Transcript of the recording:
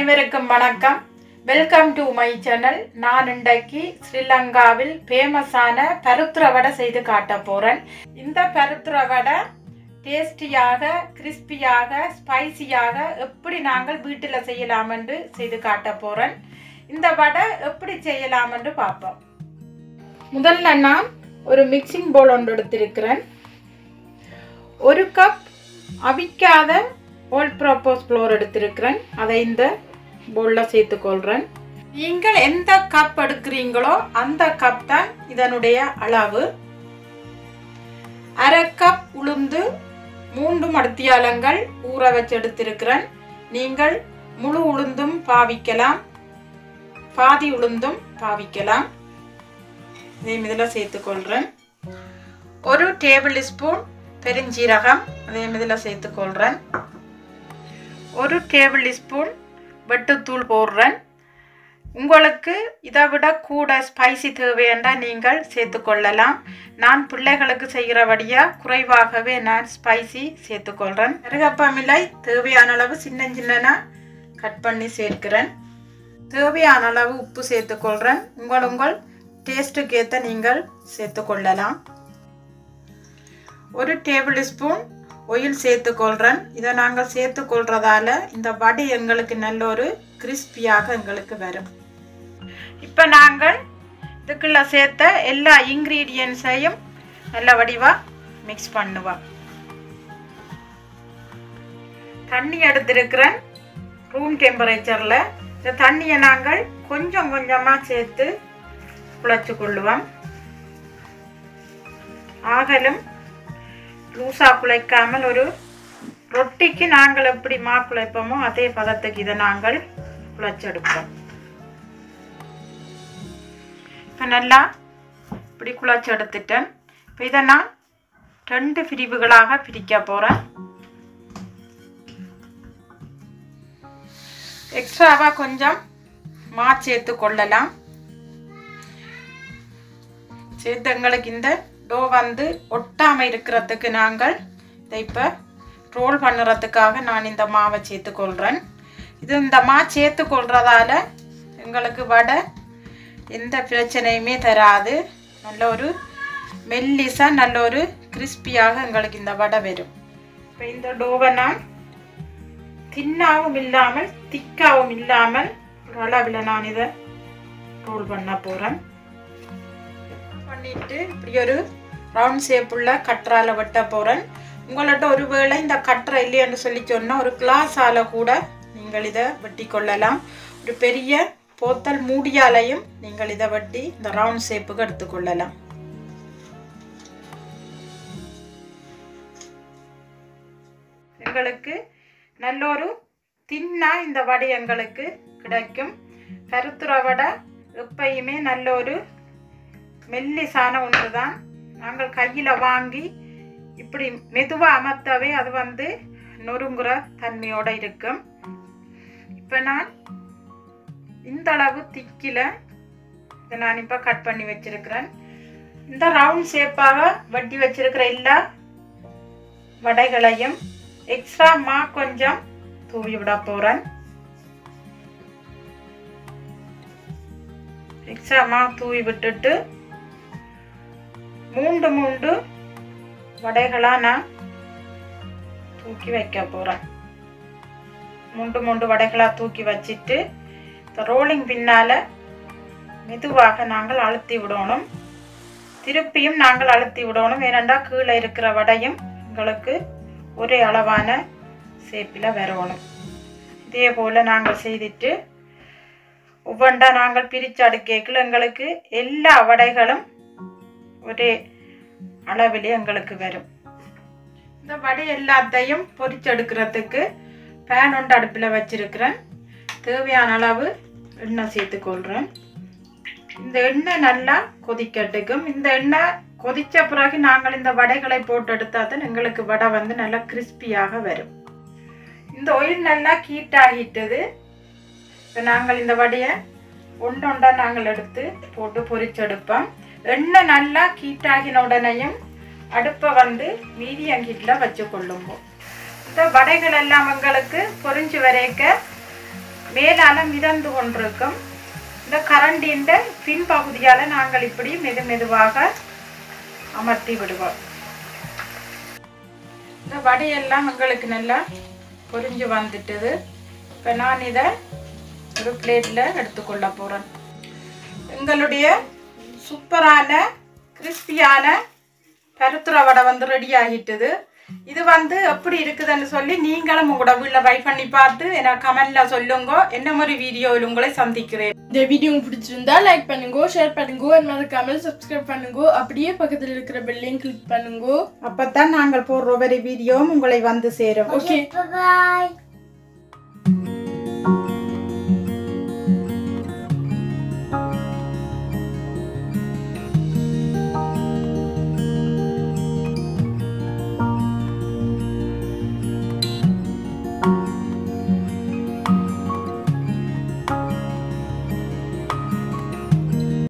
அனைவருக்கும் வணக்கம் welcome to my channel நான் இன்றைக்கு ஸ்ரீலங்காவில் ஃபேமஸான பருத்துற வடை செய்து காட்ட போகிறேன் இந்த பருத்துற வடை டேஸ்டியாக கிறிஸ்பியாக ஸ்பைசியாக எப்படி நாங்கள் வீட்டில் செய்யலாம் என்று செய்து காட்ட போகிறேன் இந்த வடை எப்படி செய்யலாம் என்று பார்ப்போம் முதல்ல நான் ஒரு மிக்சிங் பவுல் ஒன்று எடுத்திருக்கிறேன் ஒரு கப் அவிக்காத ஓல்ட் ப்ராப்போஸ் ஃப்ளோர் எடுத்திருக்கிறேன் அதை இந்த பவுலில் சேர்த்துக்கொள்கிறேன் நீங்கள் எந்த கப் எடுக்கிறீங்களோ அந்த கப் தான் இதனுடைய அளவு அரை கப் உளுந்து மூன்று மடத்தியாலங்கள் ஊற வச்சு எடுத்திருக்கிறேன் நீங்கள் முழு உளுந்தும் பாவிக்கலாம் பாதி உளுந்தும் பாவிக்கலாம் இதையும் இதில் சேர்த்துக்கொள்கிறேன் ஒரு டேபிள் ஸ்பூன் பெருஞ்சீரகம் அதையும் இதில் சேர்த்துக்கொள்கிறேன் ஒரு டேபிள் ஸ்பூன் வெட்டுத்தூள் போடுறேன் உங்களுக்கு இதை விட கூட ஸ்பைசி தேவையண்டா நீங்கள் சேர்த்துக்கொள்ளலாம் நான் பிள்ளைகளுக்கு செய்கிறபடியாக குறைவாகவே நான் ஸ்பைசி சேர்த்துக்கொள்கிறேன் கருகப்பமில்லை தேவையான அளவு சின்ன சின்னனா கட் பண்ணி சேர்க்கிறேன் தேவையான அளவு உப்பு சேர்த்துக்கொள்கிறேன் உங்கள் உங்கள் டேஸ்ட்டுக்கு ஏற்ற நீங்கள் சேர்த்துக்கொள்ளலாம் ஒரு டேபிள் ஸ்பூன் ஒயில் சேர்த்துக்கொள்கிறேன் இதை நாங்கள் சேர்த்துக்கொள்கிறதால இந்த வடை எங்களுக்கு நல்ல ஒரு கிறிஸ்பியாக எங்களுக்கு வரும் இப்போ நாங்கள் இதுக்குள்ள சேர்த்த எல்லா இன்க்ரீடியன்ஸையும் நல்ல வடிவாக மிக்ஸ் பண்ணுவோம் தண்ணி எடுத்திருக்கிறேன் ரூம் டெம்பரேச்சரில் இந்த தண்ணியை நாங்கள் கொஞ்சம் கொஞ்சமாக சேர்த்து குழச்சு கொள்ளுவோம் ஆகலும் லூசாக குழைக்காமல் ஒரு ரொட்டிக்கு நாங்கள் எப்படி மா குழைப்போமோ அதே பதத்துக்கு இதை நாங்கள் குழைச்செடுப்போம் இப்போ நல்லா இப்படி குழைச்சி எடுத்துட்டேன் இப்போ இதை நான் ரெண்டு பிரிவுகளாக பிரிக்க போகிறேன் எக்ஸ்ட்ராவாக கொஞ்சம் மா சேர்த்து கொள்ளலாம் சேர்த்து எங்களுக்கு இந்த டோ வந்து ஒட்டாமல் இருக்கிறதுக்கு நாங்கள் இதை இப்போ ரோல் பண்ணுறதுக்காக நான் இந்த மாவை சேர்த்துக்கொள்கிறேன் இது இந்த மா சேர்த்துக்கொள்கிறதால எங்களுக்கு வடை எந்த பிரச்சனையுமே தராது நல்ல ஒரு மெல்லிசாக நல்ல ஒரு கிறிஸ்பியாக எங்களுக்கு இந்த வடை வரும் இப்போ இந்த டோவை நான் தின்னாவும் இல்லாமல் திக்காவும் இல்லாமல் ஒரு அளவில் நான் இதை ரோல் பண்ண போகிறேன் பண்ணிட்டு இப்படி ஒரு ரவுண்ட் ஷேப்புள்ள கற்றால வெட்ட போகிறேன் உங்கள்கிட்ட ஒரு வேளை இந்த கற்றை இல்லைன்னு சொல்லி சொன்னால் ஒரு கிளாஸால் கூட நீங்கள் இதை வெட்டி கொள்ளலாம் ஒரு பெரிய போத்தல் மூடியாலையும் நீங்கள் இதை வெட்டி இந்த ரவுண்ட் ஷேப்புக்கு எடுத்துக்கொள்ளலாம் எங்களுக்கு நல்ல ஒரு தின்னா இந்த வடை எங்களுக்கு கிடைக்கும் கருத்துற வடை எப்பயுமே நல்ல ஒரு மெல்லிசான ஒன்று தான் நாங்கள் கையில் வாங்கி இப்படி மெதுவாக அமர்த்தவே அது வந்து நொறுங்குற தன்மையோடு இருக்கும் இப்போ நான் இந்த அளவு திக்கில் இதை நான் இப்போ கட் பண்ணி வச்சிருக்கிறேன் இந்த ரவுண்ட் ஷேப்பாக வட்டி வச்சிருக்கிற எல்லா வடைகளையும் எக்ஸ்ட்ரா மா கொஞ்சம் தூவி விட போகிறேன் எக்ஸ்ட்ரா மா தூவி விட்டுட்டு மூன்று மூன்று வடைகளாக நான் தூக்கி வைக்க போகிறேன் மூன்று மூன்று வடைகளாக தூக்கி வச்சுட்டு இந்த ரோலிங் பின்னால் மெதுவாக நாங்கள் அழுத்தி விடணும் திருப்பியும் நாங்கள் அழுத்தி விடணும் ஏனெண்டா கீழே இருக்கிற வடையும் எங்களுக்கு ஒரே அளவான சேப்பில் வரணும் இதே போல் நாங்கள் செய்துட்டு ஒவ்வொன்றா நாங்கள் பிரித்து அடுக்கேக்கில் எங்களுக்கு எல்லா வடைகளும் ஒரே அளவிலே எங்களுக்கு வரும் இந்த வடை எல்லாத்தையும் பொரிச்செடுக்கிறதுக்கு பேன் ஒன்று அடுப்பில் வச்சிருக்கிறேன் தேவையான அளவு எண்ணெய் சேர்த்துக்கொள்கிறேன் இந்த எண்ணெய் நல்லா கொதிக்கட்டுக்கும் இந்த எண்ணெய் கொதித்த பிறகு நாங்கள் இந்த வடைகளை போட்டு எடுத்தால் தான் எங்களுக்கு வடை வந்து நல்லா கிறிஸ்பியாக வரும் இந்த ஒயில் நல்லா ஹீட் ஆகிட்டது இப்போ நாங்கள் இந்த வடையை ஒன்று ஒன்றா நாங்கள் எடுத்து போட்டு பொரிச்செடுப்போம் எண்ணெய் நல்லா ஹீட் ஆகின உடனேயும் அடுப்பை வந்து மீடியம் ஹீட்டில் வச்சு கொள்ளும்போம் இந்த வடைகள் எல்லாம் எங்களுக்கு பொரிஞ்சு வரைக்க மேலால மிதந்து கொண்டிருக்கும் இந்த கரண்டின்ற பின்பகுதியால நாங்கள் இப்படி மெது மெதுவாக அமர்த்தி விடுவோம் இந்த வடையெல்லாம் எங்களுக்கு நல்லா பொரிஞ்சு வந்துட்டுது இப்போ நான் இதை ஒரு பிளேட்டில் எடுத்துக்கொள்ள போகிறேன் எங்களுடைய சூப்பரான கிறிஸ்பியான பருத்துற வடை வந்து ரெடி ஆகிட்டுது இது வந்து எப்படி இருக்குதுன்னு சொல்லி நீங்களும் உங்களோட வீட்டில் ட்ரை பண்ணி பார்த்து எனக்கு கமெண்ட்ல சொல்லுங்க என்ன மாதிரி வீடியோவில் உங்களை சந்திக்கிறேன் இந்த வீடியோ உங்களுக்கு பிடிச்சிருந்தா லைக் பண்ணுங்க ஷேர் பண்ணுங்க and மறக்காமல் சப்ஸ்கிரைப் பண்ணுங்க அப்படியே பக்கத்தில் இருக்கிற பெல்லையும் கிளிக் பண்ணுங்க அப்பதான் நாங்கள் போடுற ஒவ்வொரு வீடியோவும் உங்களை வந்து சேரும் ஓகே Bye bye.